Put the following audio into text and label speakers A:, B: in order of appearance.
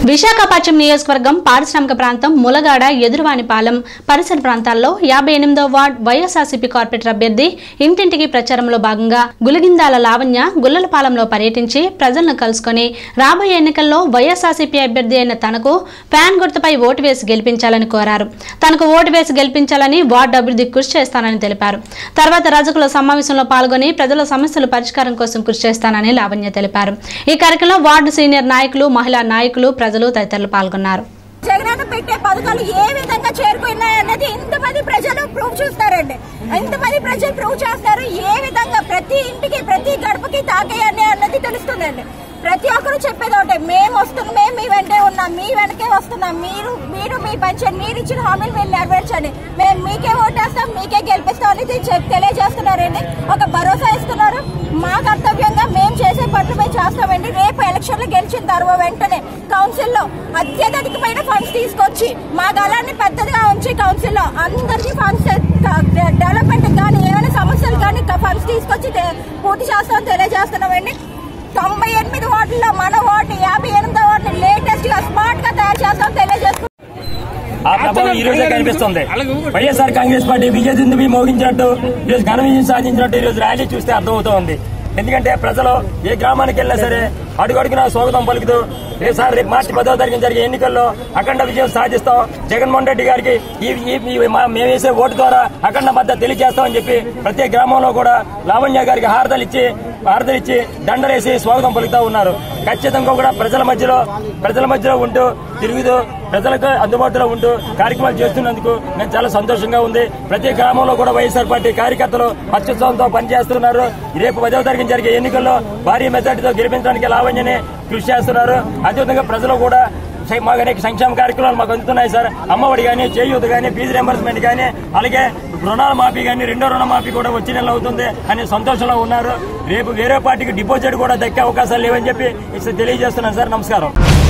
A: విశాఖపట్నం నియోజకవర్గం పారిశ్రామిక ప్రాంతం ములగాడ ఎదురువానిపాలెం పరిసర ప్రాంతాల్లో యాభై ఎనిమిదో వార్డ్ వైఎస్ఆర్సీపీ కార్పొరేటర్ అభ్యర్థి ఇంటింటికి ప్రచారంలో భాగంగా గులిగిందాల లావణ్య గుల్లలపాలెంలో పర్యటించి ప్రజలను కలుసుకొని రాబోయే ఎన్నికల్లో వైఎస్ఆర్సీపీ అభ్యర్థి అయిన తనకు ఫ్యాన్ గుర్తుపై ఓటు వేసి గెలిపించాలని కోరారు తనకు ఓటు వేసి గెలిపించాలని వార్డు అభివృద్ధి కృషి చేస్తానని తెలిపారు తర్వాత రజకుల సమావేశంలో పాల్గొని ప్రజల సమస్యల పరిష్కారం కోసం కృషి చేస్తానని లావణ్య తెలిపారు ఈ కార్యక్రమంలో వార్డు సీనియర్ నాయకులు మహిళా నాయకులు ప్రజలు తదితరులు పాల్గొన్నారు
B: జగనన్న పెట్టే పథకాలు ఏ విధంగా చేరుకున్నాయి అన్నది ఇంతమంది ప్రజలు ప్రూవ్ చూస్తారండి ఇంతమంది ప్రజలు ప్రూవ్ చేస్తారు ఏ విధంగా ప్రతి ఇంటికి ప్రతి గడపకి తాకేయని అన్నది తెలుస్తుందండి ప్రతి ఒక్కరు చెప్పేది ఒకటే మేము వస్తున్నాం మేము మీ వెంటే ఉన్నాం మీ వెనకే వస్తున్నాం మీరు మీరు మీ పెన్షన్ మీరు ఇచ్చిన హామీలు మీరు నెరవేర్చండి మేము మీకే ఓటేస్తాం మీకే గెలిపిస్తాం అనేది చెప్- తెలియజేస్తున్నారండి ఒక భరోసా ఇస్తున్నారు మా కర్తవ్యంగా మేము చేసే పనులు మేము చేస్తామండి రేపు ఎలక్షన్లు గెలిచిన తర్వాత వెంటనే కౌన్సిల్ లో అత్యధికమైన ఫండ్స్ తీసుకొచ్చి మా గలాన్ని పెద్దదిగా ఉంచి కౌన్సిల్ లో అందరికీ ఫండ్స్ డెవలప్మెంట్ కానీ ఏమైనా సమస్యలు కానీ ఫండ్స్ తీసుకొచ్చి తె- పూర్తి చేస్తామని తెలియజేస్తున్నామండి తొంభై ఎనిమిది వార్డుల్లో మన వార్డు యాభై ఎనిమిదో వార్డు లేటెస్ట్ గా స్మార్ట్ గా తయారు చేస్తాం తెలియజేస్తున్నాం
C: ఆ ప్రభావం ఈ రోజే కనిపిస్తుంది వైఎస్ఆర్ కాంగ్రెస్ పార్టీ విజయదుందుబి మోగించినట్టు ఈ రోజు ఘన విజయం సాధించినట్టు ఈ రోజు ర్యాలీ చూస్తే అర్థమవుతోంది ఎందుకంటే ప్రజలు ఏ గ్రామానికి వెళ్ళినా సరే అడుగడుగునా స్వాగతం పలుకుతూ రేపు సార్ రేపు మార్చి పదో తారీఖున జరిగే ఎన్నికల్లో అఖండ విజయం సాధిస్తాం జగన్మోహన్ రెడ్డి గారికి ఈ ఈ- ఈ మా- మేము వేసే ఓటు ద్వారా అఖండ మద్దతు తెలియజేస్తామని చెప్పి ప్రతి గ్రామంలో కూడా లావణ్య గారికి హారతలు ఇచ్చి హారతలు ఇచ్చి దండలేసి స్వాగతం పలుకుతూ ఉన్నారు ఖచ్చితంగా కూడా ప్రజల మధ్యలో ప్రజల మధ్యలో ఉంటూ తిరుగుతూ ప్రజలకు అందుబాటులో ఉంటూ కార్యక్రమాలు చేస్తున్నందుకు మేము చాలా సంతోషంగా ఉంది ప్రతి గ్రామంలో కూడా వైఎస్ఆర్ పార్టీ కార్యకర్తలు అత్యుత్సవంతో పనిచేస్తున్నారు రేపు పదవ తారీఖున జరిగే ఎన్నికల్లో భారీ మెజార్టీతో గెలిపించడానికి లావణ్యని కృషి చేస్తున్నారు అదేవిధంగా ప్రజలు కూడా సై- మాకు అనేక సంక్షేమ కార్యక్రమాలు మాకు అందుతున్నాయి సార్ అమ్మఒడి కానీ చేయూత కానీ ఫీజు రింబర్స్మెంట్ కానీ అలాగే రుణాల మాఫీ కానీ రెండో రుణ మాఫీ కూడా వచ్చే నెల అవుతుంది అనే సంతోషంలో ఉన్నారు రేపు వేరే పార్టీకి డిపాజిట్ కూడా దక్కే అవకాశాలు లేవని చెప్పి తెలియజేస్తున్నాను సార్ నమస్కారం